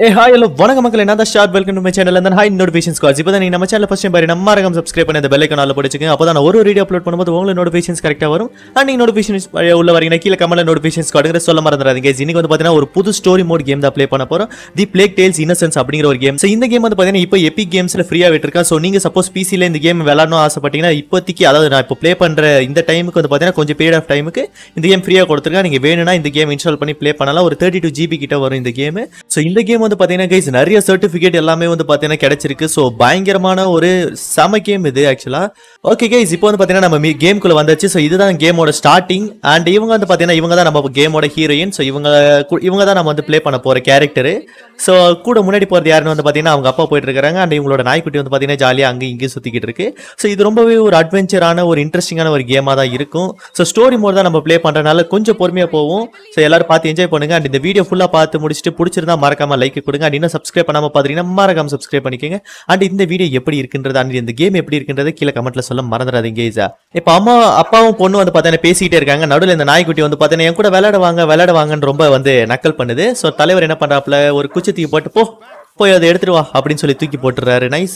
ஏ hi hello வணக்கம் மக்கள் என்ன short welcome to my channel அந்த ஹை நோட்டிஃபிகேஷன் கால்ஸ் இப்போ நீங்க நம்ம சேனல் ஃபர்ஸ்ட் டைம் பாரு நம்ம மறக்காம சப்ஸ்கிரைப் பண்ணி அந்த பெல் ஐக்கான போட்டுச்சுங்க அப்போ தான் ஒரு வீடியோ அப்லோட் பண்ணும்போது உங்களுக்கு நோட்டிஃபிகேஷன்ஸ் கரெக்டாக வரும் அண்ட் நீங்க நோட்டிஃபிகேஷன்ஸ் உள்ள வரீங்கன்னா கீழே கமெண்ட்ல நோட்டிஃபிகேஷன்ஸ் காடுங்கிற சொல்ல மறந்துடாதீங்க இன்னைக்கு வந்து பார்த்தீங்கன்னா ஒரு புது ஸ்டோரி மோட் கேம் தான் ப்ளே பண்ண போறோம் தி பிளேக் டேல்ஸ் இன்னசென்ஸ் அப்படிங்கிற ஒரு கேம் ஸோ இந்த கேம் வந்து பார்த்தீங்கன்னா இப்போ எபிக் கேம்ஸ்ல ஃப்ரீயா விட்டுருக்கா ஸோ நீங்க சப்போஸ் பிசியில் இந்த கேம் விளாடணும் ஆசைப்பட்டீங்கன்னா இப்போதைக்கு அதாவது நான் இப்போ ப்ளே பண்ற இந்த டைமுக்கு வந்து பார்த்தீங்கன்னா கொஞ்சம் பீரியட் ஆஃப் டைமுக்கு இந்த கேம் ஃப்ரீயாக கொடுத்துருக்கா நீங்க வேணும்னா இந்த கேம் இன்ஸ்டால் பண்ணி ப்ளே பண்ணலாம் ஒரு தேர்ட்டி டூ ஜிபி கிட்ட வரும் இந்த கேம் ஸோ இந்த கேம் வந்து பார்த்தீங்கன்னா கைஸ் நிறைய சர்டிஃபிகேட் எல்லாமே வந்து பார்த்தீங்கன்னா கிடைச்சிருக்கு ஸோ பயங்கரமான ஒரு செம கேம் இது ஆக்சுவலாக ஓகே கைஸ் இப்போ வந்து பார்த்தீங்கன்னா நம்ம கேம்குள்ளே வந்தாச்சு ஸோ இதுதான் கேமோட ஸ்டார்டிங் அண்ட் இவங்க வந்து பார்த்தீங்கன்னா இவங்க தான் நம்ம கேமோட ஹீரோயின் ஸோ இவங்க கு- இவங்க தான் நம்ம வந்து ப்ளே பண்ண போகிற கேரக்டரு ஸோ கூட முன்னாடி போகிறது யாருன்னு வந்து பார்த்தீங்கன்னா அவங்க அப்பா போயிட்டு இருக்காங்க அண்ட் இவங்களோட நாய்க்குட்டி வந்து பார்த்தீங்கன்னா ஜாலியாக அங்கேயும் இங்கேயும் சுற்றிக்கிட்டு இருக்கு ஸோ இது ரொம்பவே ஒரு அட்வென்ச்சரான ஒரு இன்ட்ரெஸ்டிங்கான ஒரு கேமாக தான் இருக்கும் ஸோ ஸ்டோரி மோட் தான் நம்ம ப்ளே பண்ணுறதுனால கொஞ்சம் பொறுமையாக போவோம் ஸோ எல்லாரும் பார்த்து என்ஜாய் பண்ணுங்க அண்ட் இந்த வீடியோ ஃபுல்லாக பார்த்து முடிச்சுட்டு பிடிச்சிருந்தா மறக்காம லைக் கொடுங்க அண்ட் இன்னும் சப்ஸ்கிரைப் பண்ணாமல் பார்த்தீங்கன்னா மறக்காம சப்ஸ்கிரைப் பண்ணிக்கோங்க அண்ட் இந்த வீடியோ எப்படி இருக்குன்றது அண்ட் இந்த கேம் எப்படி இருக்குன்றது கீழே கமெண்ட்ல சொல்ல மறந்துடாதீங்க ஈஸா இப்போ அம்மா அப்பாவும் பொண்ணு வந்து பார்த்தீங்கன்னா பேசிக்கிட்டே இருக்காங்க நடுவில் இந்த நாய்க்குட்டி வந்து பார்த்தீங்கன்னா என் கூட விளையாட வாங்க விளையாட வாங்கன்னு ரொம்ப வந்து நக்கல் பண்ணுது ஸோ தலைவர் என்ன பண்றாப்புல ஒரு குச்சி தூக்கி போட்டு போ போய் அதை எடுத்துட்டு வா அப்படின்னு சொல்லி தூக்கி போட்டுறாரு நைஸ்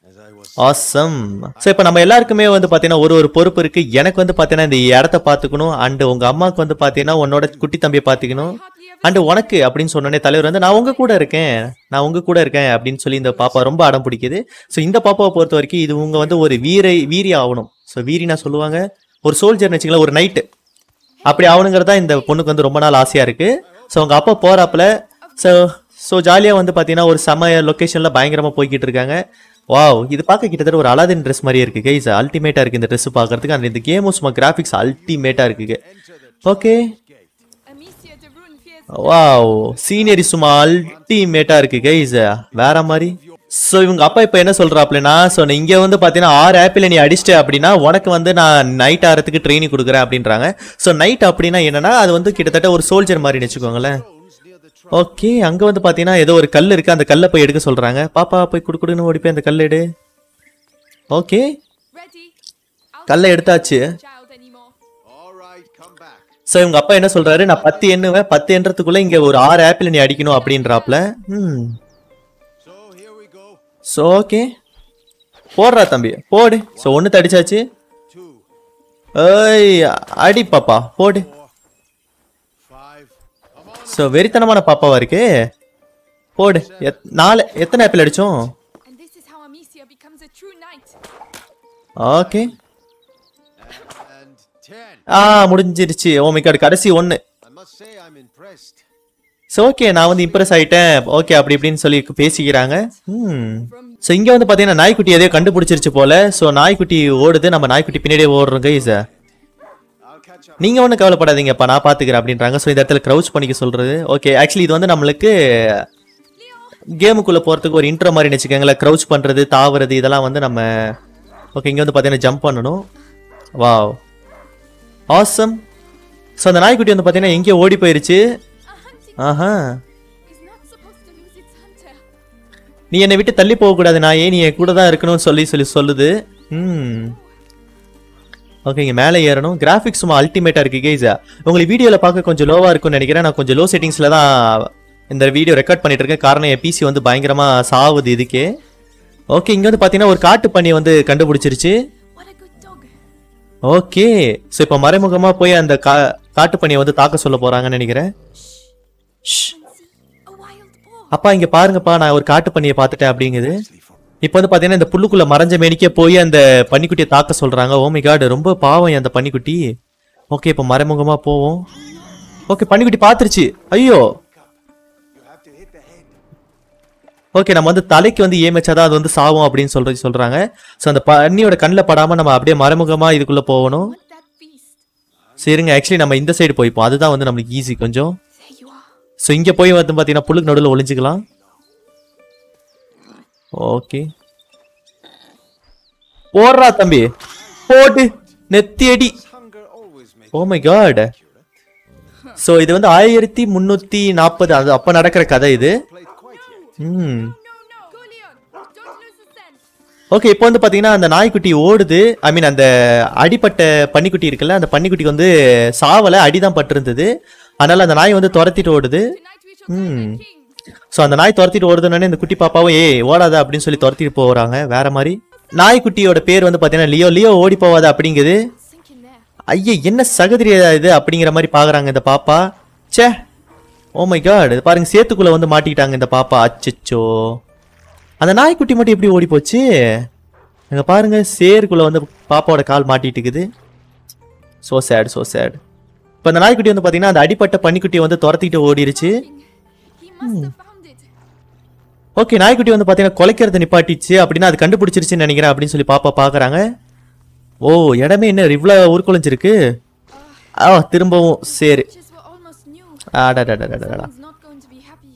ஆசம் ஸோ இப்போ நம்ம எல்லாருக்குமே வந்து பார்த்தீங்கன்னா ஒரு ஒரு பொறுப்பு இருக்கு எனக்கு வந்து பார்த்தீங்கன்னா இந்த இடத்த பார்த்துக்கணும் அண்ட் உங்க அம்மாவுக்கு வந்து பார்த்தீங்கன்னா உன்னோட குட்டி தம்பியை பார்த்துக்கணும் அண்ட் உனக்கு அப்படின்னு சொன்னோடனே தலைவர் வந்து நான் உங்க கூட இருக்கேன் நான் உங்க கூட இருக்கேன் அப்படின்னு சொல்லி இந்த பாப்பா ரொம்ப அடம் பிடிக்குது ஸோ இந்த பாப்பாவை பொறுத்த வரைக்கும் இது உங்க வந்து ஒரு வீரை வீரி ஆகணும் ஸோ வீரினா சொல்லுவாங்க ஒரு சோல்ஜர்னு வச்சுங்களேன் ஒரு நைட்டு அப்படி ஆகணுங்கிறது தான் இந்த பொண்ணுக்கு வந்து ரொம்ப நாள் ஆசையா இருக்கு ஸோ அவங்க அப்பா போறாப்புல ஸோ ஸோ ஜாலியாக வந்து பார்த்தீங்கன்னா ஒரு செம லொக்கேஷனில் பயங்கரமாக போய்கிட்டு இருக்காங்க வாவ் இது பார்க்க கிட்டத்தட்ட ஒரு அலாதின் ட்ரெஸ் மாதிரியே இருக்கு கைஸ் அல்டிமேட்டாக இருக்கு இந்த ட்ரெஸ் பார்க்கறதுக்கு அந்த இந்த கேமும் சும்மா கிராஃபிக்ஸ் அல்டிமேட்டாக இருக்குங்க okay Amicia de Rune fears wow scenery சும்மா அல்டிமேட்டா இருக்கு கைஸ் வேற மாதிரி சோ இவங்க அப்பா இப்ப என்ன சொல்றாப்லனா சோ இங்க வந்து பாத்தீங்கன்னா ஆறு ஆப்பிள் நீ அடிச்சிட்ட அப்படின்னா உனக்கு வந்து நான் நைட் ஆறதுக்கு ட்ரைனிங் கொடுக்குறேன் அப்படின்றாங்க சோ நைட் அப்படின்னா என்னன்னா அது வந்து கிட்டத்தட்ட ஒரு சோல்ஜர் மாதிரி வச்சுக்கோங்களேன் ஓகே அங்க வந்து பாத்தீங்கன்னா ஏதோ ஒரு கல் இருக்கு அந்த கல்லை போய் எடுக்க சொல்றாங்க பாப்பா போய் குடு குடுன்னு ஓடி போய் அந்த கல் எடு ஓகே ready. I'll கல்லை எடுத்தாச்சு child anymore. All right, come back. So இவங்க அப்பா என்ன சொல்றாரு நான் பத்து எண்ணுவேன் பத்து எண்றதுக்குள்ள இங்க ஒரு ஆறு ஆப்பிள் நீ அடிக்கணும் அப்படின்றாப்ல ம் So here we go. So okay போடுறா தம்பி போடு ஸோ ஒன்று தடிச்சாச்சு Two, ஏய் அடி பாப்பா போடு five. Come on. ஸோ வெறித்தனமான பாப்பாவா இருக்கு போடு எத் நாலு எத்தனை ஆப்பிள் அடிச்சோம் And this is how Amicia becomes a true knight. Okay And ten. ஆ முடிஞ்சிருச்சு ஓ மை கார்டு கடைசி ஒன்று I must say I'm impressed. So okay நான் வந்து இம்ப்ரெஸ் ஆயிட்டேன் ஓகே அப்படி இப்படின்னு சொல்லி பேசிக்கிறாங்க ம் ஸோ இங்கே வந்து பார்த்தீங்கன்னா நாய்க்குட்டி எதையோ கண்டுபிடிச்சிருச்சு போல ஸோ நாய்க்குட்டி ஓடுது நம்ம நாய்க்குட்டி பின்னாடியே ஓடுறோம் கைஸ் I'll catch up. நீங்க ஒன்றும் கவலைப்படாதீங்கப்பா நான் பாத்துக்கிறேன் அப்படின்றாங்க ஸோ இந்த இடத்துல க்ரௌச் பண்ணிக்க சொல்றது ஓகே ஆக்சுவலி இது வந்து நம்மளுக்கு கேமுக்குள்ள போறதுக்கு ஒரு இன்ட்ரோ மாதிரி வச்சுக்கோங்களேன் க்ரௌச் பண்றது தாவுறது இதெல்லாம் வந்து நம்ம ஓகே இங்க வந்து பார்த்தீங்கன்னா ஜம்ப் பண்ணணும் வாவ் ஆசம் ஸோ அந்த நாய்க்குட்டி வந்து பார்த்தீங்கன்னா எங்கேயோ ஓடி போயிருச்சு A hunting Aha is not supposed to lose its hunter. நீ என்னை விட்டு தள்ளி போகக்கூடாது நான் ஏன் நீ என் கூட தான் இருக்கணும்னு சொல்லி சொல்லி சொல்லுது ம் ஓகே இங்கே மேலே ஏறணும் கிராஃபிக்ஸ் சும்மா அல்டிமேட்டாக இருக்கு கேஸ் உங்களுக்கு வீடியோவில் பார்க்க கொஞ்சம் லோவாக இருக்கும்னு நினைக்கிறேன் நான் கொஞ்சம் லோ செட்டிங்ஸில் தான் இந்த வீடியோ ரெக்கார்ட் பண்ணிட்டு இருக்கேன் காரணம் என் பிசி வந்து பயங்கரமாக சாவுது இதுக்கே ஓகே இங்கே வந்து பார்த்தீங்கன்னா ஒரு காட்டு பண்ணி வந்து கண்டுபிடிச்சிருச்சு What a good dog. Okay so இப்போ மறைமுகமாக போய் அந்த கா காட்டு பண்ணியை வந்து தாக்க சொல்ல போகிறாங்கன்னு நினைக்கிறேன் ஷ். A wild boar. அப்பா இங்கே பாருங்கப்பா நான் ஒரு காட்டு பண்ணியை பார்த்துட்டேன் அப்படிங்குது இப்போ வந்து பார்த்தீங்கன்னா இந்த புல்லுக்குள்ள மறைஞ்ச மேனிக்கே போய் அந்த பன்னிக்குட்டியை தாக்க சொல்றாங்க ஓ மை காட் ரொம்ப பாவம் அந்த பன்னிக்குட்டி ஓகே இப்போ மறைமுகமா போவோம் ஓகே பன்னிக்குட்டி பார்த்துருச்சு ஐயோ ஓகே நம்ம வந்து தலைக்கு வந்து ஏம் வச்சாதான் அது வந்து சாவும் அப்படின்னு சொல்றது சொல்றாங்க ஸோ அந்த பன்னியோட கண்ணில் படாம நம்ம அப்படியே மறைமுகமா இதுக்குள்ள போகணும் What that beast? சரிங்க ஆக்சுவலி நம்ம இந்த சைடு போய்ப்போம் அதுதான் வந்து நம்மளுக்கு ஈஸி கொஞ்சம் There you are. ஸோ இங்கே போய் வந்து பார்த்தீங்கன்னா புல்லுக்கு நடுவில் ஒளிஞ்சுக்கலாம் ஓகே போடுறா தம்பி போட்டு நெத்தி அடி Hunger always makes oh my god so இது வந்து ஆயிரத்தி முந்நூற்றி நாற்பது அது அப்போ நடக்கிற கதை இது played quite yet. ம் No, no. Go, Leon. Don't lose the scent. Okay இப்போ வந்து பார்த்தீங்கன்னா அந்த நாய்க்குட்டி ஓடுது ஐ மீன் அந்த அடிப்பட்ட பன்னிக்குட்டி இருக்குல்ல அந்த பன்னிக்குட்டிக்கு வந்து சாவலை அடிதான் பட்டிருந்தது அதனால அந்த நாய் வந்து துரத்திட்டு ஓடுது Tonight we shall find ம் the king. ஸோ அந்த நாய் துரத்திட்டு ஓடுதுனே இந்த குட்டி பாப்பாவும் ஏய் ஓடாத அப்படின்னு சொல்லி துரத்திட்டு போகிறாங்க வேற மாதிரி நாய்க்குட்டியோட பேர் வந்து பார்த்தீங்கன்னா லியோ லியோ ஓடி போவாத அப்படிங்குது Sink in there. ஐயே என்ன சகதிரியா இது அப்படிங்கிற மாதிரி பார்க்குறாங்க இந்த பாப்பா ச்சே ஓ மை காட் பாருங்க சேத்துக்குள்ள வந்து மாட்டிக்கிட்டாங்க இந்த பாப்பா அச்சச்சோ அந்த நாய்க்குட்டி மட்டும் எப்படி ஓடி போச்சு அங்க பாருங்க சேருக்குள்ள வந்து பாப்பாவோட கால் மாட்டிட்டு இருக்குது சோ சேட் சோ சேட் இப்போ அந்த நாய்க்குட்டி வந்து பார்த்தீங்கன்னா அந்த அடிப்பட்ட பன்னிக்குட்டியை வந்து துரத்திட்டு ஓடிருச்சு He must have found it. Okay நாய்க்குட்டி வந்து பார்த்தீங்கன்னா குலைக்கிறத நிப்பாட்டிச்சு அப்படின்னா அது கண்டுபிடிச்சிருச்சுன்னு நினைக்கிறேன் அப்படின்னு சொல்லி பாப்பா பார்க்குறாங்க ஓ இடமே என்ன இவ்வளோ உருக்குலைஞ்சிருக்கு ஆ திரும்பவும் சரி Just were almost new. ஆடாடாடாடாடா Someone's not going to be happy.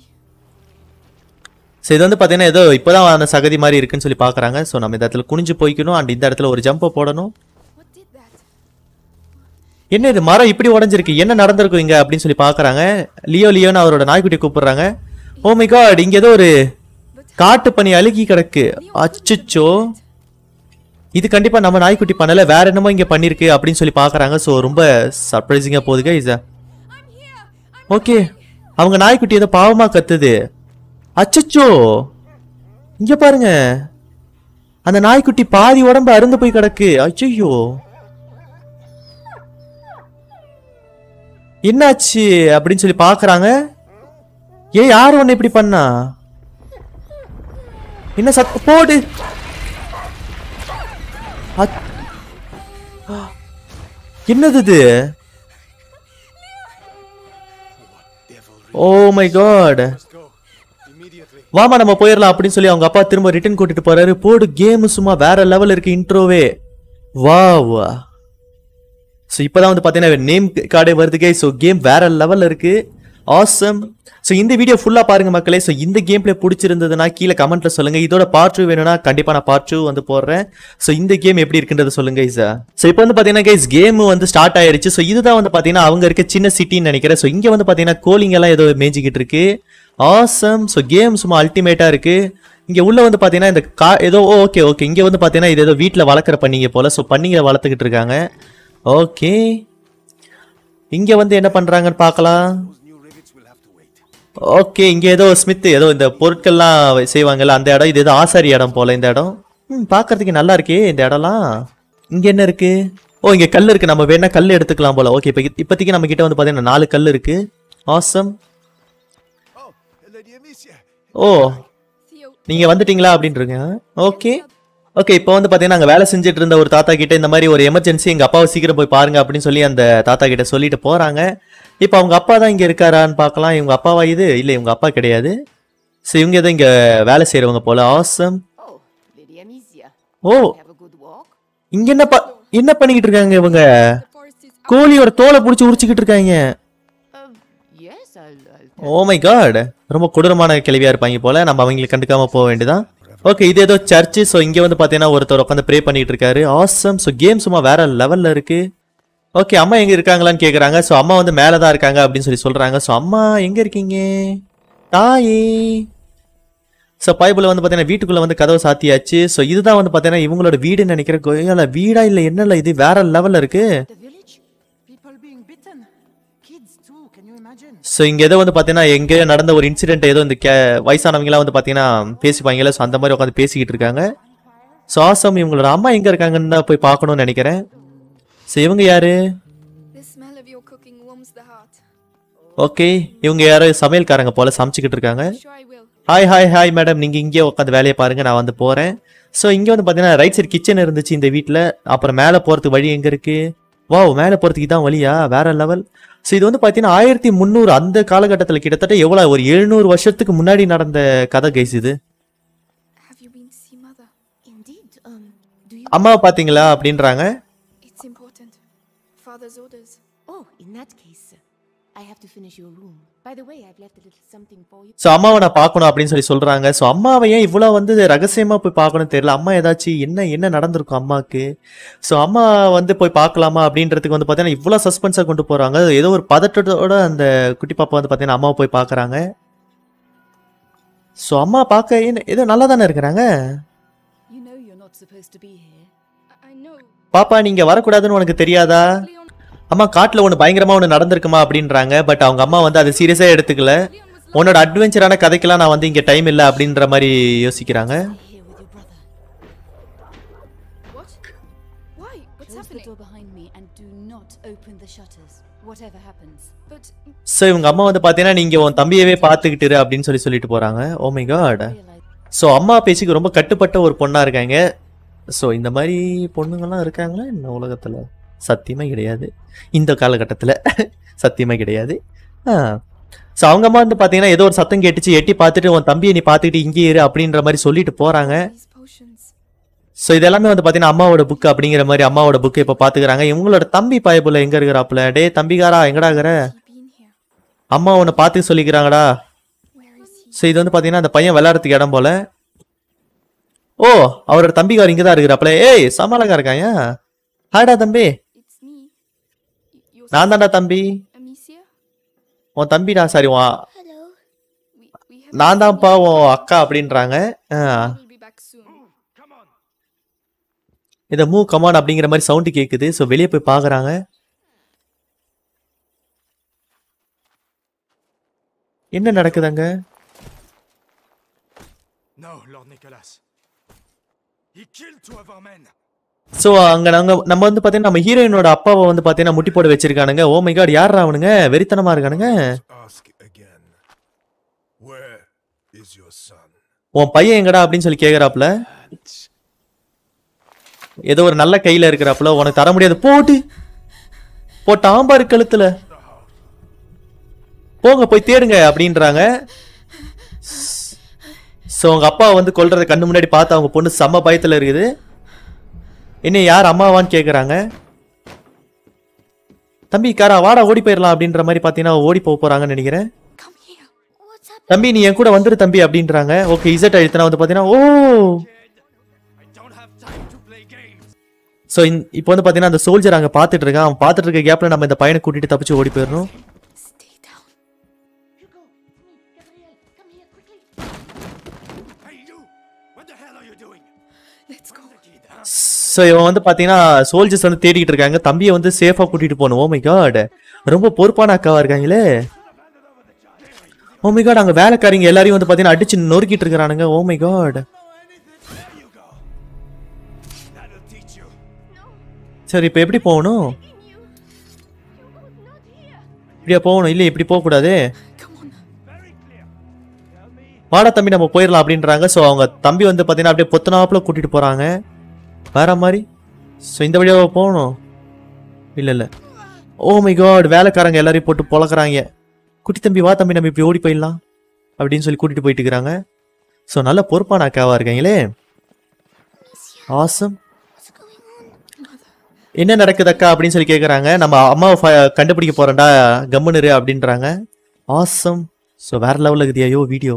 So இது வந்து பார்த்தீங்கன்னா ஏதோ இப்போதான் அந்த சகதி மாதிரி இருக்குன்னு சொல்லி பார்க்குறாங்க ஸோ நம்ம இந்த இடத்துல குனிஞ்சு போய்க்கணும் அண்ட் இந்த இடத்துல ஒரு ஜம்பை போடணும் What did that? என்ன இது மரம் இப்படி உடஞ்சிருக்கு என்ன நடந்திருக்கும் இங்க அப்படின்னு சொல்லி பார்க்குறாங்க லியோ லியோன்னு அவரோட நாய்க்குட்டி கூப்பிடுறாங்க ஓ மை காட் இங்க ஏதோ ஒரு காட்டு பனி அழுகி கிடக்கு அச்சச்சோ இது கண்டிப்பா நம்ம நாய்க்குட்டி பண்ணல வேற என்னமோ இங்க பண்ணிருக்கு அப்படின்னு சொல்லி பார்க்கறாங்க ஸோ ரொம்ப சர்ப்ரைசிங்கா போகுதுங்க is I'm here. I'm okay அவங்க நாய்க்குட்டி ஏதோ பாவமா கத்துது அச்சச்சோ இங்க பாருங்க அந்த நாய்க்குட்டி பாதி உடம்பு அருந்து போய் கிடக்கு அச்சோ என்னாச்சு அப்படின்னு சொல்லி பாக்குறாங்க ஏ யார் ஒண்ணு இப்படி பண்ணா என்ன சத்த போடு அச்- என்னது இது oh my god Let's go. Immediately. வாமா நம்ம போயிடலாம் அப்படின்னு சொல்லி அவங்க அப்பா திரும்ப ரிட்டர்ன் கூட்டிட்டு போறாரு போடு கேம் சும்மா வேற லெவல் இருக்கு இன்ட்ரோவே வா வா ஸோ இப்போதான் வந்து பார்த்தீங்கன்னா நேம் கார்டே வருதுக்கே ஸோ கேம் வேற லெவலில் இருக்கு ஆசம் ஸோ இந்த வீடியோ ஃபுல்லாக பாருங்க மக்களே ஸோ இந்த கேம் பிளே பிடிச்சிருந்ததுன்னா கீழே கமெண்ட்ல சொல்லுங்க இதோட பார்ட் டூ வேணும்னா கண்டிப்பாக நான் பார்ட் டூ வந்து போடுறேன் ஸோ இந்த கேம் எப்படி இருக்குன்றத சொல்லுங்க ஐசா ஸோ இப்போ வந்து பார்த்தீங்கன்னா கைஸ் கேம் வந்து ஸ்டார்ட் ஆயிருச்சு ஸோ இதுதான் வந்து பார்த்தீங்கன்னா அவங்க இருக்க சின்ன சிட்டின்னு நினைக்கிறேன் ஸோ இங்கே வந்து பார்த்தீங்கன்னா கோலிங் எல்லாம் ஏதோ மேய்ஞ்சிக்கிட்டு இருக்கு ஆசம் ஸோ கேம் சும்மா அல்டிமேட்டாக இருக்கு இங்க உள்ள வந்து பாத்தீங்கன்னா இந்த கா ஏதோ ஓகே ஓகே இங்க வந்து பாத்தீங்கன்னா இது ஏதோ வீட்ல வளர்க்குற பண்ணீங்க போல ஸோ பண்ணீங்க வளர்த்துக்கிட்டு இருக்காங்க ஓகே இங்க வந்து என்ன பண்றாங்கன்னு பார்க்கலாம் Those new rivets will have to wait. Okay இங்க ஏதோ ஸ்மித் ஏதோ இந்த பொருட்கள்லாம் செய்வாங்கல்ல அந்த இடம் இது ஏதோ ஆசாரி இடம் போல இந்த இடம் ம் பார்க்கறதுக்கு நல்லா இருக்கே இந்த இடம்லாம் இங்க என்ன இருக்கு ஓ இங்க கல் இருக்கு நம்ம வேணா கல் எடுத்துக்கலாம் போல ஓகே இப்போ இப்போதைக்கு நம்ம கிட்ட வந்து பாத்தீங்கன்னா நாலு கல் இருக்கு awesome Oh, Lady Amicia. Oh Theo. நீங்க வந்துட்டீங்களா அப்படின்றீங்க ஓகே ஓகே இப்போ வந்து பாத்தீங்கன்னா அங்க வேலை செஞ்சுட்டு இருந்த ஒரு தாத்தா கிட்ட இந்த மாதிரி ஒரு எமர்ஜென்சி எங்க அப்பாவை சீக்கிரம் போய் பாருங்க அப்படின்னு சொல்லி அந்த தாத்தா கிட்ட சொல்லிட்டு போறாங்க இப்போ அவங்க அப்பா தான் இங்க இருக்காரான்னு பார்க்கலாம் இவங்க அப்பாவா இது இல்ல இவங்க அப்பா கிடையாது ஸோ இவங்க ஏதோ இங்க வேலை செய்யறவங்க போல awesome Oh, Lady Amicia. Oh Have a good walk? இங்க என்ன ப- என்ன பண்ணிக்கிட்டு இருக்காங்க இவங்க The forest is out. கோழியோட தோலை புடிச்சு உரிச்சுக்கிட்டு இருக்காங்க Uh, yes, I'll, I'll oh my god ரொம்ப கொடூரமான கேள்வியா இருப்பாங்க போல நம்ம அவங்களுக்கு கண்டுக்காம போக வேண்டியதான் ஓகே இது ஏதோ சர்ச்சு ஸோ இங்க வந்து பாத்தீங்கன்னா ஒருத்தர் உட்காந்து ப்ரே பண்ணிட்டு இருக்காரு ஆசம் ஸோ கேம் சும்மா வேற லெவல்ல இருக்கு ஓகே அம்மா எங்க இருக்காங்களான்னு கேக்குறாங்க ஸோ அம்மா வந்து மேலே தான் இருக்காங்க அப்படின்னு சொல்லி சொல்றாங்க ஸோ அம்மா எங்க இருக்கீங்க தாயே ஸோ பைபிள் வந்து பார்த்தீங்கன்னா வீட்டுக்குள்ள வந்து கதவை சாத்தியாச்சு ஸோ இதுதான் வந்து பார்த்தீங்கன்னா இவங்களோட வீடுன்னு நினைக்கிறேன் கொய்யால வீடா இல்லை என்னல இது வேற லெவல்ல இருக்கு The village? People being bitten. Kids too, can you imagine? So இங்கே ஏதோ வந்து பார்த்தீங்கன்னா எங்கேயோ நடந்த ஒரு இன்சிடென்ட் ஏதோ இந்த கே வயசானவங்கலாம் வந்து பார்த்தீங்கன்னா பேசிப்பாங்கல்ல ஸோ அந்த மாதிரி உட்காந்து பேசிக்கிட்டு இருக்காங்க ஸோ ஆசம் இவங்களோட அம்மா எங்கே இருக்காங்கன்னு தான் போய் பார்க்கணும்னு நினைக்கிறேன் ஸோ இவங்க யாரு The smell of your cooking warms the heart. Okay இவங்க யாரோ சமையல்காரங்க போல சமைச்சிக்கிட்டு இருக்காங்க Sure I will. Hi hi hi madam நீங்கள் இங்கே உட்காந்து வேலையை பாருங்க நான் வந்து போகிறேன் ஸோ இங்கே வந்து பார்த்தீங்கன்னா ரைட் சைடு கிச்சன் இருந்துச்சு இந்த வீட்டில் அப்புறம் மேலே போகிறதுக்கு வழி எங்கே இருக்கு வாவ் மேலே போகிறதுக்கு இதான் வழியா வேற லெவல் ஸோ இது வந்து பார்த்தீங்கன்னா ஆயிரத்தி முந்நூறு அந்த காலகட்டத்தில் கிட்டத்தட்ட எவ்வளோ ஒரு எழுநூறு வருஷத்துக்கு முன்னாடி நடந்த கதை கைஸ் இது Have you been to see mother? Indeed. Um, do you? அம்மாவை பார்த்தீங்களா அப்படின்றாங்க It's important. Father's orders. Oh, in that case, I have to finish your room. By the way, I've left a little something for you. So அம்மாவை நான் பார்க்கணும் அப்படின்னு சொல்லி சொல்றாங்க so அம்மாவை ஏன் இவ்வளோ வந்து ரகசியமா போய் பார்க்கணும் தெரியல அம்மா ஏதாச்சும் என்ன என்ன நடந்திருக்கும் அம்மாக்கு ஸோ அம்மா வந்து போய் பார்க்கலாமா அப்படின்றதுக்கு வந்து பார்த்தீங்கன்னா இவ்வளோ சஸ்பென்ஸாக கொண்டு போறாங்க ஏதோ ஒரு பதட்டத்தோட அந்த குட்டி பாப்பா வந்து பார்த்தீங்கன்னா அம்மாவை போய் பார்க்கறாங்க ஸோ அம்மா பார்க்க என்ன ஏதோ நல்லா தானே இருக்கிறாங்க You know you're not supposed to be here. I, I know. பாப்பா நீங்க வரக்கூடாதுன்னு உனக்கு தெரியாதா Leon, அம்மா காட்டுல ஒன்று பயங்கரமா ஒன்று நடந்திருக்குமா அப்படின்றாங்க பட் அவங்க அம்மா வந்து அதை சீரியஸாக எடுத்துக்கல Leon was உன்னோட அட்வென்ச்சரான கதைக்கெல்லாம் நான் வந்து இங்க டைம் இல்லை அப்படின்ற மாதிரி யோசிக்கிறாங்க Here with your brother. What? Why? What's Close the happening? door behind me and do not open the shutters, whatever happens. But so இவங்க அம்மா வந்து பார்த்தீங்கன்னா நீங்க உன் தம்பியவே பார்த்துக்கிட்டு இரு அப்படின்னு சொல்லி சொல்லிட்டு போறாங்க oh my god Realize so அம்மா பேச்சுக்கு ரொம்ப கட்டுப்பட்ட ஒரு பொண்ணா இருக்காங்க ஸோ இந்த மாதிரி பொண்ணுங்கள்லாம் இருக்காங்களா இந்த உலகத்துல சத்தியமா கிடையாது இந்த காலகட்டத்தில் சத்தியமா கிடையாது ஸோ அவங்க அம்மா வந்து பார்த்தீங்கன்னா ஏதோ ஒரு சத்தம் கேட்டுச்சு எட்டி பார்த்துட்டு உன் தம்பியை நீ பார்த்துக்கிட்டு இங்கே இரு அப்படின்ற மாதிரி சொல்லிட்டு போறாங்க these potions. ஸோ இதெல்லாமே வந்து பார்த்தீங்கன்னா அம்மாவோட புக் அப்படிங்கிற மாதிரி அம்மாவோட புக்கு இப்போ பார்த்துக்கிறாங்க இவங்களோட தம்பி பாயப்புல எங்க இருக்கிறாப்புல டே தம்பிகாரா எங்கடா இருக்கிற He been here? அம்மா உன்னை பார்த்து சொல்லிக்கிறாங்கடா Where is he? ஸோ இது வந்து பார்த்தீங்கன்னா அந்த பையன் விளையாடுறதுக்கு இடம் போல ஓ அவரோட தம்பிக்கார் இங்கே தான் இருக்கிறாப்புல ஏய் சமாளக்கா இருக்காங்க ஹாடா தம்பி It's me. Y- Your நான் தான்டா தம்பி Amicia? உன் தம்பிடா சாரி உன் Hello. We, we have நான் தான்ப்பா உன் அக்கா அப்படின்றாங்க ஆ, will be back soon. இதை மூ கமான் அப்படிங்கிற மாதிரி சவுண்டு கேட்குது ஸோ வெளியே போய் பார்க்குறாங்க என்ன நடக்குதுங்க No, Lord Nicholas. He killed two of our men. So அங்கே நாங்கள் நம்ம வந்து பார்த்தீங்கன்னா நம்ம ஹீரோயினோட அப்பாவை வந்து பார்த்தீங்கன்னா முட்டி போட வச்சிருக்கானுங்க ஓ மை காட் யாரா அவனுங்க வெறித்தனமா இருக்கானுங்க Ask again. Where is your son? உன் பையன் எங்கடா அப்படின்னு சொல்லி கேக்குறாப்புல ஏதோ ஒரு நல்ல கையில இருக்கிறாப்புல உனக்கு தர முடியாது போட்டு போட்ட ஆம்பாரு கழுத்துல போங்க போய் தேடுங்க அப்படின்றாங்க ஸோ அவங்க அப்பா வந்து கொல்றத கண்ணு முன்னாடி பார்த்து அவங்க பொண்ணு செம்ம பயத்துல இருக்குது என்ன யார் அம்மாவான்னு கேக்குறாங்க தம்பி காரா வாடா ஓடி போயிடலாம் அப்படின்ற மாதிரி பார்த்தீங்கன்னா ஓடி போக போறாங்கன்னு நினைக்கிறேன் Come here. What's happening? தம்பி நீ என் கூட வந்துரு தம்பி அப்படின்றாங்க ஓகே இசட் அழுத்தினா வந்து பார்த்தீங்கன்னா ஓ I don't have time to play games. So இப்போ வந்து பார்த்தீங்கன்னா அந்த சோல்ஜர் அங்கே பார்த்துட்டு இருக்கான் அவன் பார்த்துட்டு இருக்க கேப்பில் நம்ம இந்த பையனை கூட்டிட்டு தப்பிச்சு ஓடி போயிடணும் Stay down. Hugo, me, Gabriel, come here quickly. Hey, you! What the hell are you doing? Let's go. Kid, huh? So இவன் வந்து பார்த்தீங்கன்னா சோல்ஜர்ஸ் வந்து தேடிக்கிட்டு இருக்காங்க தம்பியை வந்து சேஃபாக கூட்டிட்டு போகணும் ஓ மை காட் ரொம்ப பொறுப்பான அக்காவா இருக்காங்களே ஓ மை காட் அங்கே வேலைக்காரங்க எல்லாரையும் வந்து பார்த்தீங்கன்னா அடிச்சு நொறுக்கிட்டு இருக்கிறானுங்க oh my god There you go. That'll teach you. சரி இப்போ எப்படி போகணும் இப்படியா போகணும் இல்லை இப்படி போகக்கூடாது Come on. வாடா தம்பி நம்ம போயிடலாம் அப்படின்றாங்க ஸோ அவங்க தம்பி வந்து பார்த்தீங்கன்னா அப்படியே பொத்தனாப்புல கூட்டிட்டு போறாங்க வேற மாதிரி ஸோ இந்த வழியாக போகணும் இல்லை இல்லை ஓ மை காட் வேலைக்காரங்க எல்லாரையும் போட்டு பொழக்கிறாங்க குட்டி தம்பி வா தம்பி நம்ம இப்படி ஓடி போயிடலாம் அப்படின்னு சொல்லி கூட்டிட்டு போயிட்டு இருக்கிறாங்க ஸோ நல்ல பொறுப்பான அக்காவா இருக்காங்களே ஆசம் என்ன நடக்குது அக்கா அப்படின்னு சொல்லி கேட்குறாங்க நம்ம அம்மாவை ஃப- கண்டுபிடிக்க போறேன்டா கம்முன்னு இரு அப்படின்றாங்க ஆசம் ஸோ வேற லெவலில் இருக்குது ஐயோ video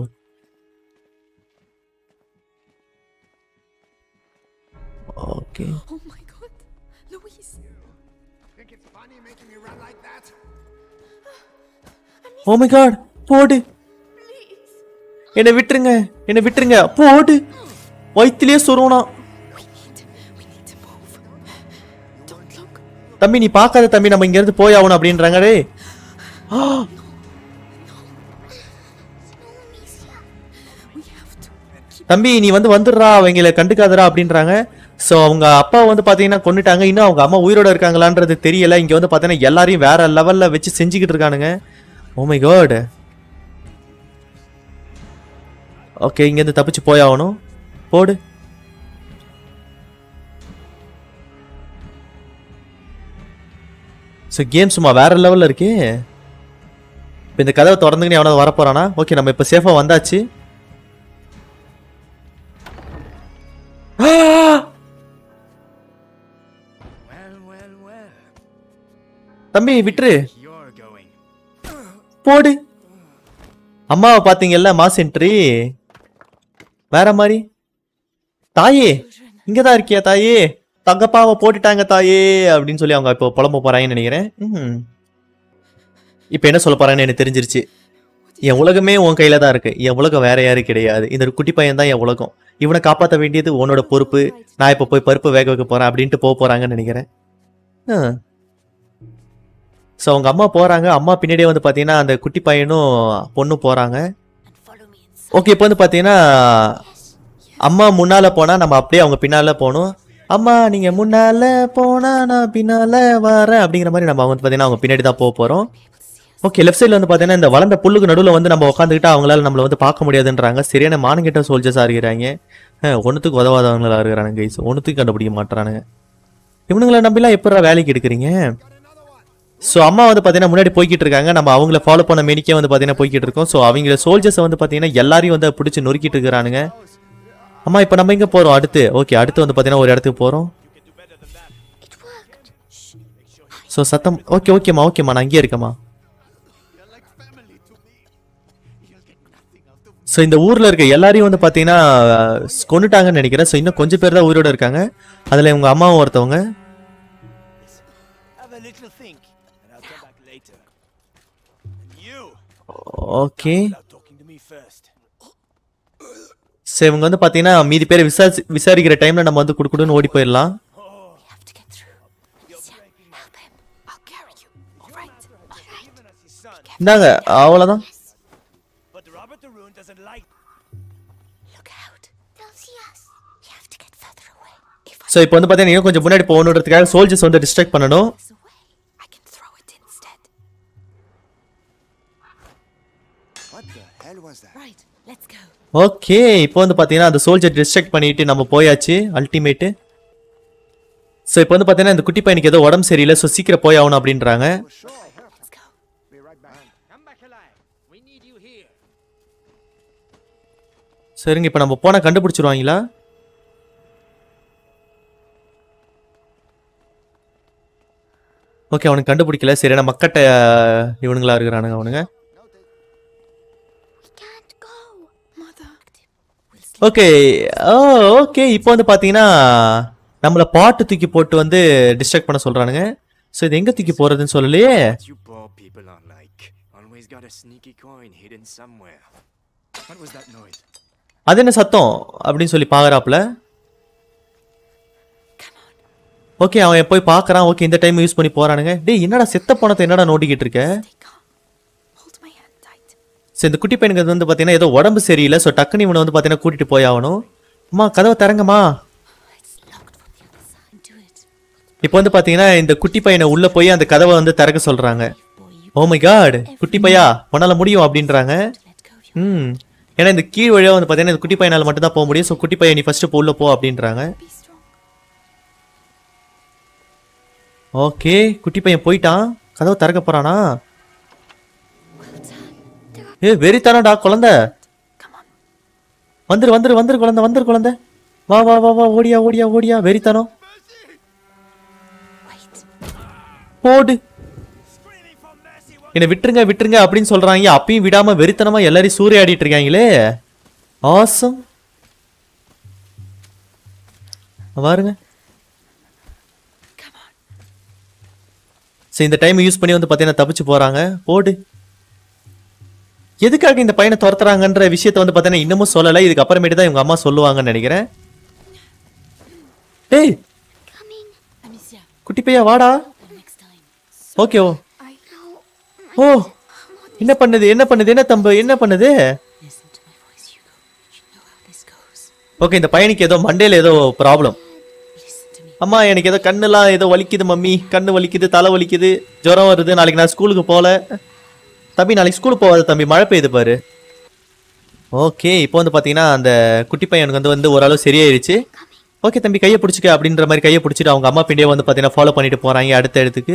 okay Oh my god. Louise. Think it's funny making me run like that? Oh my god போடு என்னை விட்டுருங்க என்னை விட்டுருங்க போடு வயிற்றுலயே சொருவனா We need. We need to move. Don't look. தம்பி நீ பார்க்காத தம்பி நம்ம இங்கேருந்து போய் ஆகணும் அப்படின்றாங்க டேய் We have to. தம்பி நீ வந்து வந்துடுறா அவங்கள கண்டுக்காதடா அப்படின்றாங்க ஸோ அவங்க அப்பா வந்து பார்த்தீங்கன்னா கொண்டுட்டாங்க இன்னும் அவங்க அம்மா உயிரோட இருக்காங்களான்றது தெரியல இங்கே வந்து பார்த்தீங்கன்னா எல்லாரையும் வேற லெவலில் வச்சு செஞ்சுக்கிட்டு இருக்கானுங்க ஓ மை காட் ஓகே இங்கேருந்து தப்பிச்சு போயாகணும் போடு ஸோ கேம் சும்மா வேற லெவலில் இருக்கே இப்போ இந்த கதவை திறந்துக்கினே எவனாவது வரப்போறானா ஓகே நம்ம இப்போ சேஃபாக வந்தாச்சு Well, well, well. தம்பி விட்டுரு You're going. போடு அம்மாவை பாத்தீங்கல்ல மாஸ் என்ட்ரி வேற மாதிரி தாயே இங்கதான் இருக்கியா தாயே தங்கப்பாவை போட்டுட்டாங்க தாயே அப்படின்னு சொல்லி அவங்க இப்போ புலம்ப போறாங்கன்னு நினைக்கிறேன் ம். இப்போ என்ன சொல்ல போறாங்கன்னு எனக்கு தெரிஞ்சிருச்சு என் உலகமே உன் கையில தான் இருக்கு என் உலகம் வேற யாரும் கிடையாது இந்த ஒரு குட்டி பையன் தான் என் உலகம் இவனை காப்பாற்ற வேண்டியது உன்னோட பொறுப்பு நான் இப்போ போய் பருப்பு வேக வைக்க போறேன் அப்படின்ட்டு போக போறாங்கன்னு நினைக்கிறேன் ஸோ அவங்க அம்மா போகிறாங்க அம்மா பின்னாடியே வந்து பார்த்தீங்கன்னா அந்த குட்டி பையனும் பொண்ணும் போகிறாங்க And follow me inside. Okay இப்போ வந்து பார்த்தீங்கன்னா அம்மா முன்னால் போனால் நம்ம அப்படியே அவங்க பின்னால் போகணும் அம்மா நீங்கள் முன்னால் போனால் நான் பின்னால் வரேன் அப்படிங்கிற மாதிரி நம்ம வந்து பார்த்தீங்கன்னா அவங்க பின்னாடி தான் போக போகிறோம் ஓகே லெஃப்ட் சைடில் வந்து பார்த்தீங்கன்னா இந்த வளர்ந்த புல்லுக்கு நடுவில் வந்து நம்ம உட்காந்துக்கிட்டா அவங்களால நம்மளை வந்து பார்க்க முடியாதுன்றாங்க சரியான மானங்கிட்ட சோல்ஜர்ஸாக இருக்கிறாங்க ஒன்றுத்துக்கு உதவாதவங்களா இருக்கிறானுங்க கைஸ் ஒன்றுத்துக்கு கண்டுபிடிக்க மாட்டுறானுங்க இவனுங்களை நம்பிலாம் எப்படா வேலைக்கு எடுக்கிறீங்க ஸோ அம்மா வந்து பார்த்தீங்கன்னா முன்னாடி போய்கிட்டு இருக்காங்க நம்ம அவங்கள ஃபாலோ பண்ண மெனிக்கே வந்து பார்த்தீங்கன்னா போய்கிட்டு இருக்கோம் ஸோ அவங்க சோல்ஜர்ஸை வந்து பார்த்தீங்கன்னா எல்லாரையும் வந்து பிடிச்சி நொறுக்கிட்டு இருக்கிறானுங்க அம்மா இப்போ நம்ம எங்கே போகிறோம் அடுத்து ஓகே அடுத்து வந்து பார்த்தீங்கன்னா ஒரு இடத்துக்கு போகிறோம் ஸோ சத்தம் ஓகே ஓகேம்மா ஓகேம்மா நான் அங்கேயே இருக்கேம்மா ஸோ இந்த ஊரில் இருக்க எல்லாரையும் வந்து பார்த்தீங்கன்னா கொண்டுட்டாங்கன்னு நினைக்கிறேன் ஸோ இன்னும் கொஞ்சம் பேர் தான் உயிரோட இருக்காங்க அதில் இவங்க அம்மாவும் ஒருத்தவங்க Have a little think, and I'll come back later. And you, okay without talking to me first. So இவங்க வந்து பார்த்தீங்கன்னா மீதி பேர் விசாரிச்சு விசாரிக்கிற டைமில் நம்ம வந்து குடுக்குடுன்னு ஓடி போயிடலாம் We have to get through. Alicia, help him. I'll carry you. All right. All right. Even as his son, இந்தாங்க அவ்வளோதான் but Robert de Rune doesn't like. Look out. They'll see us. We have to get further away. If I so இப்போ வந்து பார்த்தீங்கன்னா இன்னும் கொஞ்சம் முன்னாடி போகணுன்றதுக்காக soldiers வந்து டிஸ்ட்ராக்ட் பண்ணணும் pass away, I can throw it instead. What the hell was that? Right. Let's go. Okay இப்போ வந்து பார்த்தீங்கன்னா அந்த சோல்ஜர் டிஸ்ட்ராக்ட் பண்ணிட்டு நம்ம போயாச்சு அல்டிமேட்டு ஸோ இப்போ வந்து பார்த்தீங்கன்னா இந்த குட்டி பையனுக்கு ஏதோ உடம்பு சரியில்லை ஸோ சீக்கிரம் போய் ஆகணும் அப்படின்றாங்க Let's go. Come back alive. We need you here. சரிங்க இப்போ நம்ம போனால் கண்டுபிடிச்சிருவாங்களா ஓகே அவனுக்கு கண்டுபிடிக்கல சரியான மக்கட்ட இவனுங்களா இருக்கிறானுங்க அவனுங்க We can't go. Mother. We'll sleep. Okay oh okay இப்போ வந்து பார்த்தீங்கன்னா நம்மளை பாட்டு தூக்கி போட்டு வந்து டிஸ்ட்ராக்ட் பண்ண சொல்கிறானுங்க ஸோ இது எங்கே தூக்கி போகிறதுன்னு சொல்லலையே What you poor people are like. Always got a sneaky coin hidden somewhere. What was that noise? அது என்ன சத்தம் அப்படின்னு சொல்லி பார்க்குறாப்புல ஓகே அவன் போய் பார்க்கறான் ஓகே இந்த டைம் யூஸ் பண்ணி போறானுங்க டேய் என்னடா செத்த பணத்தை என்னடா நோண்டிக்கிட்டு இருக்க Stay calm. Hold my hand tight. So இந்த குட்டி பையனுக்கு வந்து பார்த்தீங்கன்னா ஏதோ உடம்பு சரியில்லை ஸோ டக்குன்னு இவனை வந்து பார்த்தீங்கன்னா கூட்டிட்டு போய் ஆகணும் அம்மா கதவை திறங்கம்மா It's locked from the other side. Do it. இப்போ வந்து பார்த்தீங்கன்னா இந்த குட்டி பையனை உள்ள போய் அந்த கதவை வந்து திறக்க சொல்றாங்க Boy, you oh my god குட்டி பையா உன்னால முடியும் அப்படின்றாங்க let go. You ம் ஏன்னா இந்த கீழ் வழியா வந்து பார்த்தீங்கன்னா இந்த குட்டி பையனால மட்டும் தான் போக முடியும் ஸோ குட்டி பையன் நீ ஃபர்ஸ்ட் இப்போ உள்ள போ அப்படின்றாங்க be strong. ஓகே குட்டி பையன் போயிட்டான் கதவை திறக்க போறானா Well done. There are. ஏ வெறித்தானடா குழந்தை Come on. வந்துரு வந்துரு வந்துரு குழந்தை வந்துரு குழந்தை வா வா வா வா ஓடியா ஓடியா ஓடியா வெறித்தனம் Wait. போடு Screaming for mercy. What என்னை விட்டுருங்க விட்டுருங்க அப்படின்னு சொல்றாங்க அப்பயும் விடாம வெறித்தனமா எல்லாரையும் சூறையாடிட்டு இருக்காங்களே ஆசம் பாருங்க Come on. சரி இந்த டைம் யூஸ் பண்ணி வந்து பார்த்தீங்கன்னா தப்பிச்சு போறாங்க போடு எதுக்காக இந்த பையனை துரத்துறாங்கன்ற விஷயத்த வந்து பார்த்தீங்கன்னா இன்னமும் சொல்லலை இதுக்கு அப்புறமேட்டு தான் இவங்க அம்மா சொல்லுவாங்கன்னு நினைக்கிறேன் டேய் Coming. Amicia. குட்டி பையா வாடா Next time. ஓகே ஓ I know. ஓ என்ன பண்ணுது என்ன பண்ணுது என்ன தம்பு என்ன பண்ணுது Listen to my voice, Hugo. You know how this goes. Okay இந்த பையனுக்கு ஏதோ மண்டையில ஏதோ ப்ராப்ளம் Listen to me. அம்மா எனக்கு ஏதோ கண்ணுலாம் ஏதோ வலிக்குது மம்மி கண்ணு வலிக்குது தலை வலிக்குது ஜுரம் வருது நாளைக்கு நான் ஸ்கூலுக்கு போகல தம்பி நாளைக்கு ஸ்கூலுக்கு போகாத தம்பி மழை பெய்யுது பாரு ஓகே இப்போ வந்து பார்த்தீங்கன்னா அந்த குட்டி பையனுக்கு வந்து வந்து ஓரளவு சரியாயிருச்சு ஓகே தம்பி கையை பிடிச்சிக்க அப்படின்ற மாதிரி கையை பிடிச்சிட்டு அவங்க அம்மா பிண்டியே வந்து பார்த்தீங்கன்னா ஃபாலோ பண்ணிட்டு போறாங்க அடுத்த இடத்துக்கு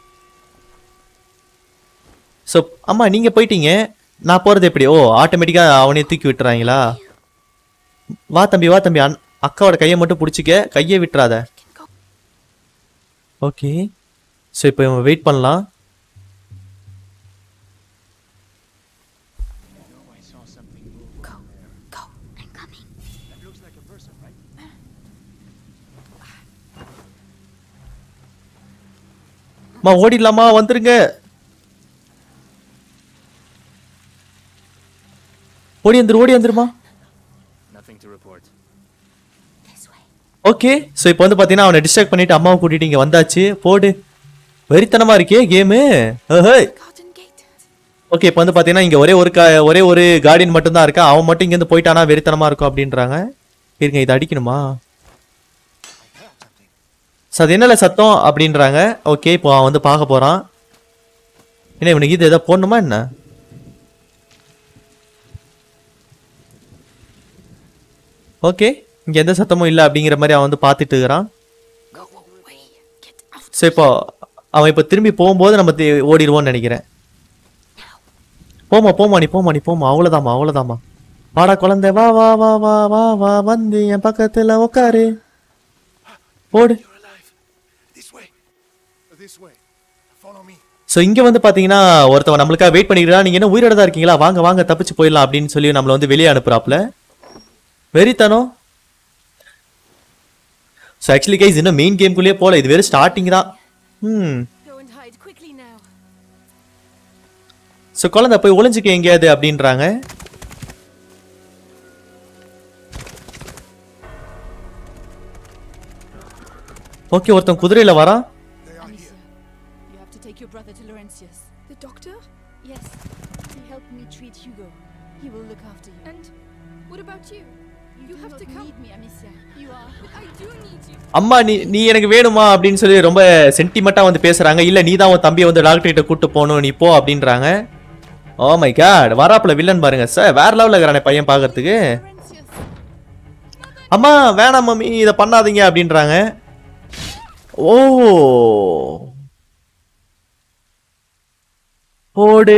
ஸோ அம்மா நீங்கள் போயிட்டீங்க நான் போகிறது எப்படி ஓ ஆட்டோமேட்டிக்காக அவனே தூக்கி விட்டுறாங்களா வா தம்பி வா தம்பி அண்- அக்காவோட கையை மட்டும் பிடிச்சிக்க கையை விட்டுறாத Can go. ஓகே ஸோ இப்போ இவன் வெயிட் பண்ணலாம் Go. Go. I'm coming. அம்மா ஓடிடலாமா வந்துருங்க ஓடி வந்துரு ஓடி வந்துருமா Nothing to report. This way. Okay so இப்போ வந்து பார்த்தீங்கன்னா அவனை டிஸ்ட்ராக்ட் பண்ணிட்டு அம்மாவை கூட்டிட்டு இங்கே வந்தாச்சு போடு வெறித்தனமா இருக்கே கேமு Garden gate. ஓகே இப்போ வந்து பாத்தீங்கன்னா இங்க ஒரே ஒரு கா- ஒரே ஒரு கார்டியன் மட்டும் தான் இருக்கா அவன் மட்டும் இங்க இருந்து போயிட்டானா வெறித்தனமா இருக்கும் அப்படின்றாங்க இருங்க இதை அடிக்கணுமா சோ அது என்னல சத்தம் அப்படின்றாங்க ஓகே இப்போ அவன் வந்து பார்க்க போறான் என்ன இவனுக்கு இது எதாவது போடணுமா என்ன ஓகே இங்க எந்த சத்தமும் இல்லை அப்படிங்கிற மாதிரி அவன் வந்து பார்த்துட்டு இருக்கிறான் Go away. Get out. So இப்போ அவன் இப்போ திரும்பி போகும்போது நம்ம தி- ஓடிடுவோம்னு நினைக்கிறேன் போமா போமா நீ போமா நீ போமா அவ்வளோதாம்மா அவ்வளோதாம்மா வாடா குழந்தை வா வா வா வா வா வா வந்து என் பக்கத்துல உட்காரு ஓடு You're alive. This way. This way. Follow me. So இங்கே வந்து பார்த்தீங்கன்னா ஒருத்தவன் நம்மளுக்காக வெயிட் பண்ணிக்கிறா நீங்கள் என்ன உயிரோட தான் இருக்கீங்களா வாங்க வாங்க தப்பிச்சு போயிடலாம் அப்படின்னு சொல்லி நம்மளை வந்து வெளியே அனுப்புறாப்ல வெறித்தனம் ஸோ ஆக்சுவலி கைஸ் இன்னும் மெயின் கேம்குள்ளேயே போகல இது வெறும் ஸ்டார்டிங் தான் ம் Go and hide quickly now. So குழந்தை போய் ஒளிஞ்சுக்க எங்கேயாவது அப்படின்றாங்க ஓகே ஒருத்தன் குதிரையில வரான் Amicia, you have to take your brother to Laurentius. The doctor? Yes, he helped me treat Hugo. He will look after you. And what about you? you, You do have not to come. need me, Amicia. You are. But I do need you. அம்மா நீ நீ எனக்கு வேணுமா அப்படின்னு சொல்லி ரொம்ப சென்டிமெண்டா வந்து பேசுறாங்க இல்ல நீ தான் உன் தம்பியை வந்து டாக்டர் கிட்ட கூட்டு போகணும் நீ போ அப்படின்றாங்க ஓ மை காட் வராப்புல வில்லன் பாருங்க சார் வேற லெவலில் இருக்கிறானே பையன் பார்க்கறதுக்கு Laurentius. அம்மா வேணாம் மம்மி இதை பண்ணாதீங்க அப்படின்றாங்க ஓ போடு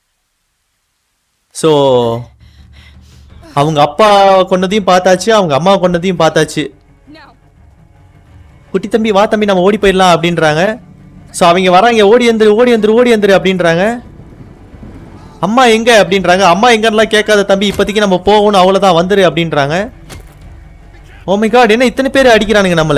ஸோ அவங்க அப்பா கொண்டதையும் பார்த்தாச்சு அவங்க அம்மா கொண்டதையும் பார்த்தாச்சு Now. குட்டி தம்பி வா தம்பி நம்ம ஓடி போயிடலாம் அப்படின்றாங்க ஸோ அவங்க வராங்க ஓடி வந்துரு ஓடி வந்துரு ஓடி வந்துரு அப்படின்றாங்க அம்மா எங்க அப்படின்றாங்க அம்மா எங்கன்னுலாம் கேட்காத தம்பி இப்போதைக்கு நம்ம போகணும் அவ்வளோதான் வந்துரு அப்படின்றாங்க ஓ மை காட் என்ன இத்தனை பேர் அடிக்கிறானுங்க நம்மள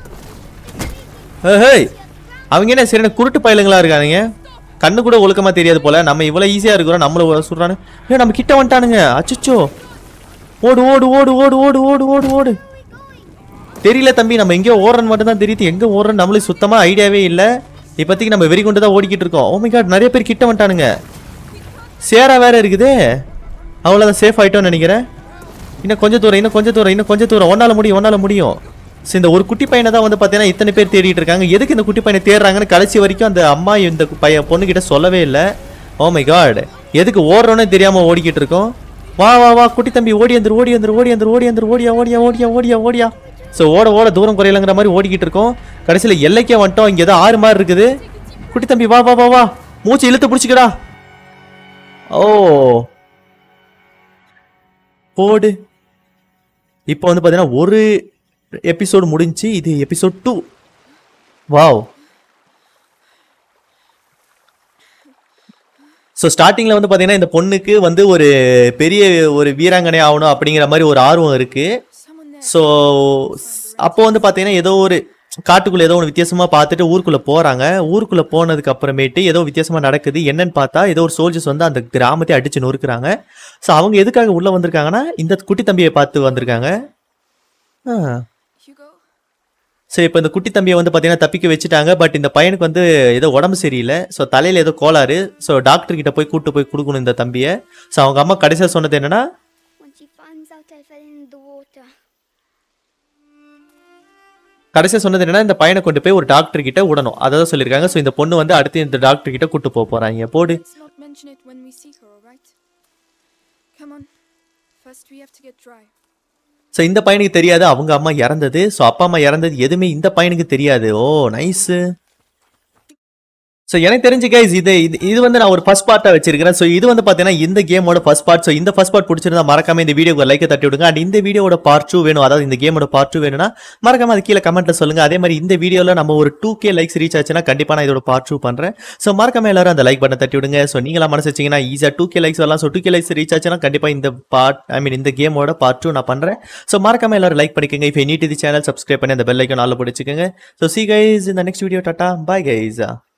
ஏய் அவங்க என்ன சரி குருட்டு பயலுங்களா இருக்கானுங்க கண்ணு கூட ஒழுக்கமா தெரியாது போல நம்ம இவ்வளவு ஈஸியா இருக்கிறோம் நம்மள சொல்றானு ஏ நம்ம கிட்ட வந்துட்டானுங்க அச்சச்சோ ஓடு ஓடு ஓடு ஓடு ஓடு ஓடு ஓடு ஓடு தெரியல தம்பி நம்ம எங்கேயோ ஓடுறன்னு மட்டும் தான் தெரியுது எங்க ஓடுறன்னு நம்மளுக்கு சுத்தமா ஐடியாவே இல்ல இப்போதைக்கு நம்ம வெறி கொண்டு தான் ஓடிக்கிட்டு இருக்கோம் ஓ மை காட் நிறைய பேர் கிட்ட வந்துட்டானுங்க சேரா வேற இருக்குதே அவ்வளோதான் சேஃப் ஆயிட்டோம்னு நினைக்கிறேன் இன்னும் கொஞ்சம் தூரம் இன்னும் கொஞ்சம் தூரம் இன்னும் கொஞ்சம் தூரம் ஒன்னால முடியும் ஒன்னால முடியும் ஸோ இந்த ஒரு குட்டி பையனை தான் வந்து பார்த்தீங்கன்னா இத்தனை பேர் தேடிட்டு இருக்காங்க எதுக்கு இந்த குட்டி பையனை தேடுறாங்கன்னு கடைசி வரைக்கும் அந்த அம்மா இந்த பையன் பொண்ணுகிட்ட சொல்லவே இல்லை ஓ மை காட் எதுக்கு ஓடுறோன்னே தெரியாம ஓடிக்கிட்டு இருக்கோம் வா வா வா குட்டி தம்பி ஓடி வந்துரு ஓடி வந்துரு ஓடி வந்துரு ஓடி வந்துரு ஓடியா ஓடியா ஓடியா ஓடியா ஓடியா ஸோ ஓட ஓட தூரம் குறையலங்கிற மாதிரி ஓடிக்கிட்டு இருக்கோம் கடைசியில் எல்லைக்கே வந்துட்டோம் இங்கே ஏதோ ஆறு மாதிரி இருக்குது குட்டி தம்பி வா வா வா வா மூச்சு இழுத்து பிடிச்சிக்கடா ஓ போடு இப்போ வந்து பார்த்தீங்கன்னா ஒரு எபிசோடு முடிஞ்சு இது எபிசோட் டூ வாவ் ஸோ ஸ்டார்டிங்கில் வந்து பார்த்தீங்கன்னா இந்த பொண்ணுக்கு வந்து ஒரு பெரிய ஒரு வீராங்கனை ஆகணும் அப்படிங்கிற மாதிரி ஒரு ஆர்வம் இருக்குது Someone there. ஸோ அப்போ வந்து பார்த்தீங்கன்னா ஏதோ ஒரு காட்டுக்குள்ள ஏதோ ஒன்று வித்தியாசமா பார்த்துட்டு ஊருக்குள்ள போறாங்க ஊருக்குள்ள போனதுக்கு அப்புறமேட்டு ஏதோ வித்தியாசமா நடக்குது என்னன்னு பார்த்தா ஏதோ ஒரு சோல்ஜர்ஸ் வந்து அந்த கிராமத்தை அடிச்சு நொறுக்குறாங்க ஸோ அவங்க எதுக்காக உள்ள வந்திருக்காங்கன்னா இந்த குட்டி தம்பியை பார்த்து வந்திருக்காங்க ஆ Hugo? சரி இப்போ இந்த குட்டி தம்பியை வந்து பார்த்தீங்கன்னா தப்பிக்க வச்சுட்டாங்க பட் இந்த பையனுக்கு வந்து ஏதோ உடம்பு சரியில்லை ஸோ தலையில் ஏதோ கோளாறு ஸோ டாக்டர் கிட்ட போய் கூட்டு போய் கொடுக்கணும் இந்த தம்பியை ஸோ அவங்க அம்மா கடைசியாக சொன்னது என்னன்னா When she finds out I fell in the water. கடைசியாக சொன்னது என்னன்னா இந்த பையனை கொண்டு போய் ஒரு டாக்டர் கிட்ட விடணும் அதை தான் சொல்லியிருக்காங்க ஸோ இந்த பொண்ணு வந்து அடுத்து இந்த டாக்டர் கிட்ட கூட்டு போக போறாங்க போடு Let's not mention it when we see her, alright? Come on. First, we have to get dry. So இந்த பையனுக்கு தெரியாது அவங்க அம்மா இறந்தது ஸோ அப்பா அம்மா இறந்தது எதுவுமே இந்த பையனுக்கு தெரியாது ஓ நைஸு ஸோ எனக்கு தெரிஞ்சு கைஸ் இது இது இது வந்து நான் ஒரு ஃபர்ஸ்ட் பார்ட்டாக வச்சிருக்கிறேன் ஸோ இது வந்து பார்த்தீங்கன்னா இந்த கேமோட ஃபர்ஸ்ட் பார்ட் ஸோ இந்த ஃபர்ஸ்ட் பார்ட் பிடிச்சிருந்தா மறக்காம இந்த வீடியோக்கு லைக்கை தட்டி விடுங்க அண்ட் இந்த வீடியோட பார்ட் டூ வேணும் அதாவது இந்த கேமோட பார்ட் டூ வேணும்னா மறக்காம அது கீழே கமெண்ட்ல சொல்லுங்க அதே மாதிரி இந்த வீடியோவில் நம்ம ஒரு டூ கே லைக்ஸ் ரீச் ஆச்சுன்னா கண்டிப்பாக நான் இதோட பார்ட் டூ பண்ணுறேன் ஸோ மறக்காம எல்லாரும் அந்த லைக் பட்டன் தட்டி விடுங்க ஸோ நீங்களா மனசு வச்சீங்கன்னா ஈஸியாக டூ கே லைக்ஸ் வரலாம் so two K likes reach ஆச்சுன்னா கண்டிப்பாக இந்த பார்ட் ஐ மீன் இந்த கேமோட பார்ட் டூ நான் பண்ணுறேன் ஸோ மறக்காம எல்லாரும் லைக் பண்ணிக்கோங்க இப்போ நீட் இது சேனல் சப்ஸ்கிரைப் பண்ணி அந்த பெல் ஐக்கன் ஆல் பிடிச்சிக்கோங்க ஸோ சி கைஸ் இந்த next video tata bye guys